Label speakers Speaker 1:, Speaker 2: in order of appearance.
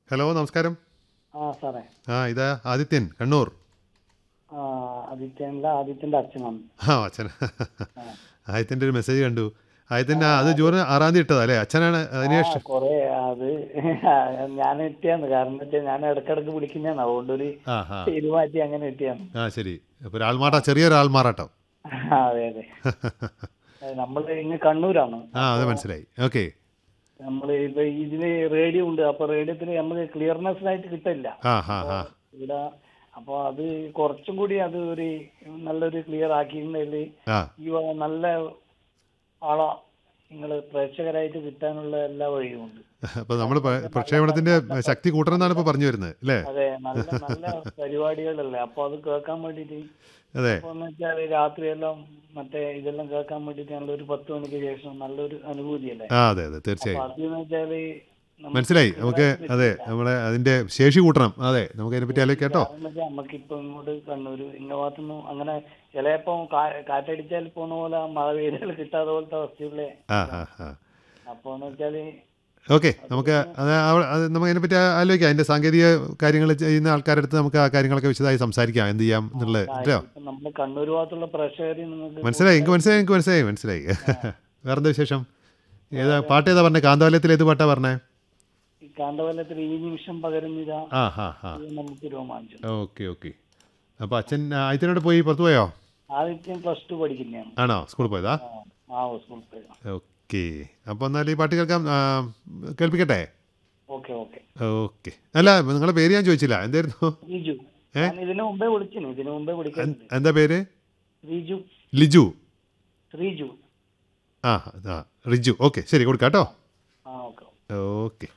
Speaker 1: hello നമസ്കാരം
Speaker 2: ആ സാറേ
Speaker 1: ആ ഇതാ ആദിത്യൻ കണ്ണൂർ
Speaker 2: ആ ആദിത്യനല്ല ആദിത്യന്റെ അച്ഛനാണ്
Speaker 1: ആ അച്ഛൻ ആദിത്യൻ്റെ ഒരു മെസ്സേജ് കണ്ടു ആദിത്യൻ ആ, അത് ജൂൺ ആറാം തീയതി ഇട്ടതാ അല്ലേ അച്ഛനാണ് അതിനുശേഷം
Speaker 2: കൊറേ അത് ഞാൻ എത്തിയാന്ന് കാരണം വെച്ചാൽ ഞാൻ ഇടക്കിടക്ക് വിളിക്കുന്നതാണ് അതുകൊണ്ടൊരു
Speaker 1: ആ ആ
Speaker 2: പേര് മാറ്റി അങ്ങനെ എത്തിയാണ്
Speaker 1: ആ ശരി അപ്പോൾ ഒരാൾമാറാട്ടം ചെറിയൊരു ആൾമാറാട്ടം
Speaker 2: അതെ അതെ നമ്മൾ ഇങ്ങ് കണ്ണൂരാണ്
Speaker 1: ആ അത് മനസ്സിലായി ഓക്കെ
Speaker 2: നമ്മൾ ഇപ്പൊ ഇതില് റേഡിയോ ഉണ്ട് അപ്പൊ റേഡിയോത്തിന് നമുക്ക് ക്ലിയർനെസ് ആയിട്ട് കിട്ടില്ല
Speaker 1: ആ ആ ആ
Speaker 2: ഇവിടെ അപ്പൊ അത് കുറച്ചും കൂടി അത് ഒരു നല്ലൊരു ക്ലിയർ ആക്കിയിട്ടുണ്ടെങ്കിൽ
Speaker 1: ആ
Speaker 2: ഈ വ- നല്ല ആളാ നിങ്ങൾ പ്രേക്ഷകരായിട്ട് കിട്ടാനുള്ള എല്ലാ വഴിയും ഉണ്ട്
Speaker 1: അപ്പോൾ നമ്മൾ പ്രക്ഷേപണത്തിൻ്റെ ശക്തി കൂട്ടണമെന്നാണ് ഇപ്പോൾ പറഞ്ഞു വരുന്നത് അല്ലേ
Speaker 2: അതെ നല്ല നല്ല പരിപാടികളല്ലേ അപ്പൊ അത് കേൾക്കാൻ വേണ്ടിട്ട്
Speaker 1: അതെ
Speaker 2: ഇപ്പൊ എന്ന് വെച്ചാൽ രാത്രിയെല്ലാം മറ്റേ ഇതെല്ലാം കേൾക്കാൻ വേണ്ടിട്ട് നല്ലൊരു പത്ത് മണിക്ക് ശേഷം നല്ലൊരു അനുഭൂതിയല്ലേ
Speaker 1: ആ അതെ അതെ
Speaker 2: അപ്പൊ
Speaker 1: തീർച്ചയായും
Speaker 2: അതെന്ന് വെച്ചാല് നമുക്ക്
Speaker 1: മനസ്സിലായി നമുക്ക് അതെ നമ്മളെ അതിൻ്റെ ശേഷി കൂട്ടണം അതെ നമുക്ക് അതിനെപ്പറ്റി ആലോചിക്കാം കേട്ടോ
Speaker 2: കാരണം വെച്ചാൽ നമുക്ക് ഇപ്പൊ ഇങ്ങോട്ട് കണ്ണൂര് ഇന്ന ഭാഗത്തൊന്നും അങ്ങനെ ചിലപ്പോ കാ- കാറ്റടിച്ചാൽ പോണ പോലെ മഴ പെയ്താൽ കിട്ടാത്ത പോലത്തെ അവസ്ഥയുള്ളേ
Speaker 1: ആ ആ ആ
Speaker 2: അപ്പൊ എന്ന് വെച്ചാല്
Speaker 1: ഓക്കെ നമുക്ക് അത് ആ- അത് നമുക്ക് അതിനെപ്പറ്റി ആലോചിക്കാം അതിൻ്റെ സാങ്കേതിക കാര്യങ്ങൾ ചെയ്യുന്ന ആൾക്കാരുടെ അടുത്ത് നമുക്ക് ആ കാര്യങ്ങളൊക്കെ വിശദമായി സംസാരിക്കാം എന്ത് ചെയ്യാം എന്നുള്ളത് കേട്ടോ
Speaker 2: ഇപ്പൊ നമ്മുടെ കണ്ണൂർ ഭാഗത്തുള്ള പ്രേക്ഷകരെ നിങ്ങൾക്ക്
Speaker 1: മനസ്സിലായി എനിക്ക് മനസ്സിലായി എനിക്ക് മനസ്സിലായി മനസ്സിലായി വേറെന്താ വിശേഷം ഏതാ പാട്ട് ഏതാ പറഞ്ഞേ കാന്തവാലയത്തിൽ ഏത് പാട്ടാ പറഞ്ഞേ
Speaker 2: ഈ കാന്തവല്ലത്തിൽ ഈ നിമിഷം പകരുന്നിതാ
Speaker 1: ആ ഹാ ഹാ
Speaker 2: ഇത് നമുക്ക് രോമാഞ്ചം
Speaker 1: ഓക്കെ ഓക്കെ അപ്പോൾ അച്ഛൻ ആദ്യത്തിനോട് പോയി പുറത്തു പോയോ
Speaker 2: ആദിത്യം പ്ലസ് ടു പഠിക്കുന്നതാണ്
Speaker 1: ആണോ സ്കൂളിൽ പോയതാ
Speaker 2: ആ ആ സ്കൂളിൽ പോയത്
Speaker 1: ഓക്കെ അപ്പോൾ എന്നാൽ ഈ പാട്ട് കേൾക്കാം ആ, കേൾപ്പിക്കട്ടെ
Speaker 2: ഓക്കെ ഓക്കെ
Speaker 1: ഓക്കെ അല്ല നിങ്ങളുടെ പേര് ഞാൻ ചോദിച്ചില്ല എന്തായിരുന്നു
Speaker 2: റിജു ഞാൻ ഇതിനു മുമ്പേ വിളിച്ചിന് ഇതിനു മുമ്പേ വിളിക്കുന്നുണ്ട്
Speaker 1: എന്താ പേര്
Speaker 2: റിജു
Speaker 1: ലിജു
Speaker 2: ശ്രീജു
Speaker 1: ആ ആ റിജു ഓക്കെ ശരി കൊടുക്കാം കേട്ടോ
Speaker 2: ആ ഓക്കെ
Speaker 1: ഓക്കെ